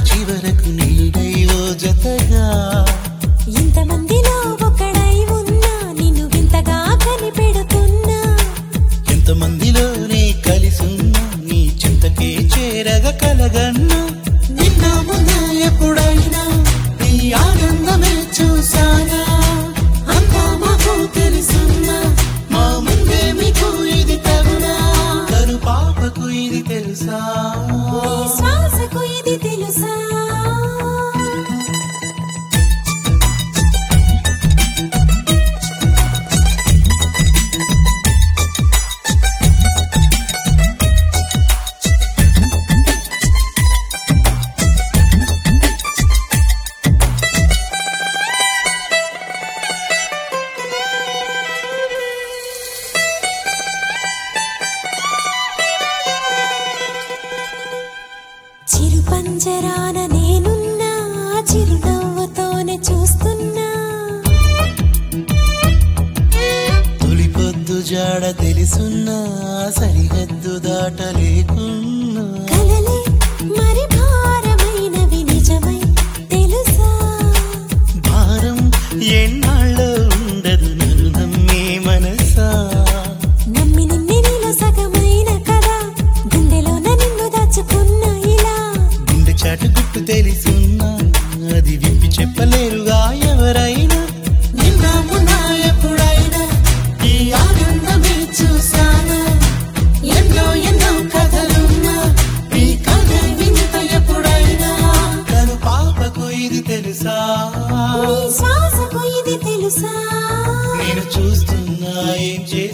చివరకు నీడై ఓ జతగా ఇంతమందిలో ఒకడై ఉన్నా నిన్ను వింతగా కనిపెడుతున్నా ఎంతమందిలో నీ కలిసున్నా నీ చింతకే చేరగ కలగన్నా నిన్న మొన్న ఎప్పుడైనా నీ ఆనందమే చూసానా అంతా మాకు తెలుసున్నా మా ముందే మీకు ఇది తగునా కరు పాపకు ఇది తెలుసా నీ శ్వాసకు ఇది తెలుసా చిరు పంజరాన నేనున్నా చిరునవ్వుతోనే చూస్తున్నా తొలి పొద్దు జాడ తెలుసున్నా సరిహద్దు దాటలేకున్నా కలలే మరి భారమైనవి నిజమై తెలుసా భారం ఎన్నాళ్ళో ఉండదు నన్ను నమ్మే మనసా నమ్మి నిన్నే నీలో సగమైన కదా గుండెలోన నిన్ను దాచుకున్నా ఇలా గుండె చాటు గుట్టు తెలుసున్నా అది విప్పి చెప్పలేరుగా ఎవరైనా నిన్న మొన్న ఎప్పుడైనా ఈ ఆనందమే చూసానా ఎన్నో ఎన్నో కథలున్నా ఈ కథ వింత ఎప్పుడైనా కను పాపకు ఇది తెలుసా నీ శ్వాసకు ఇది తెలుసా నేను చూస్తున్నా ఏం చే